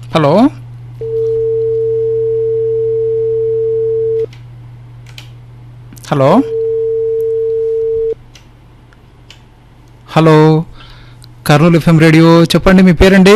Hello hello hello Kurnool FM radio చెప్పండి మీ పేరండి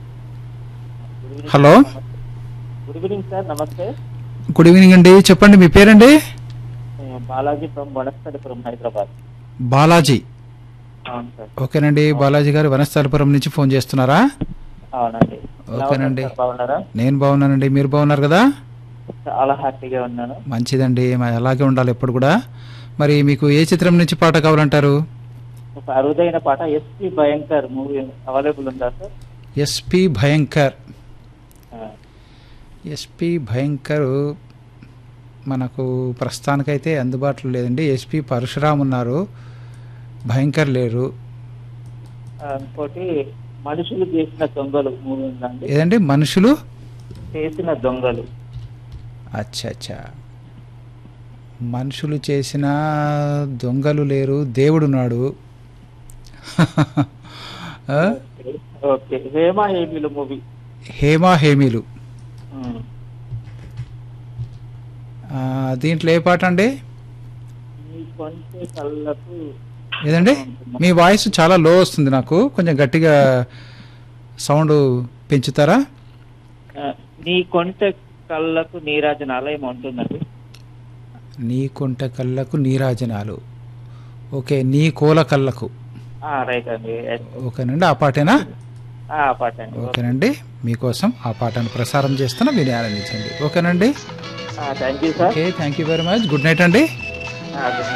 హలో గుడ్ ఈవినింగ్ సార్ నమస్తే గుడ్ ఈవినింగ్ అండి చెప్పండి మీ పేరండి నేను బాలాజీ ఫ్రమ్ వనస్థలిపురం హైదరాబాద్ బాలాజీ అవును సార్ ఓకేనండి బాలాజీ గారు వనస్థలపురం నుంచి ఫోన్ చేస్తున్నారా అవునండి ఎలా ఓకేనండి. ఉన్నారు సార్? బాగున్నారా నేను బాగున్నానండి మీరు బాగున్నారు కదా చాలా హ్యాపీగా ఉన్నాను మంచిదండి మరి అలాగే ఉండాలి ఎప్పుడు కూడా మరి మీకు ఏ చిత్రం నుంచి పాట కావాలంటారు ఒక అరుదైన పాట ఎస్పి భయంకర్ మూవీ అవైలబుల్ ఉందా సార్ ఎస్పి భయంకర్ ఆ, ఎస్పి భయంకర్ మనకు ప్రస్తుతానికైతే అందుబాటులో లేదండి ఎస్పి పరశురామ్ ఉన్నారు భయంకర్ లేరు ఆ, ఇంకోటి మనుషులు చేసిన దొంగలు మూవీ ఉందండి ఏదండి మనుషులు చేసిన దొంగలు అచ్చా అచ్చా మనుషులు చేసిన దొంగలు లేరు దేవుడున్నాడు ఆ? ఓకే హేమ హేమిలు మూవీ హేమా హేమీలు ఆ, దీంట్లో ఏ పాట అండి మీ కొంచె కళ్ళకు ఏదండి మీ వాయిస్ చాలా లో వస్తుంది నాకు కొంచెం గట్టిగా సౌండ్ పెంచుతారా ఆ, నీ కొంచె కళ్ళకు నీరాజనాలు ఏమో ఉంటుందండి నీ కొంట కళ్ళకు నీరాజనాలు ఓకే నీ కోల కళ్ళకు ఆ, రైట్ అండి ఓకేనండి ఆ పాటేనా ఆ పాట అండి ఓకేనండి మీకోసం ఆ పాటను ప్రసారం చేస్తున్నా విని ఆనందించండి ఓకేనండి thank you sir okay thank you very much good night అండి ఆ, good night.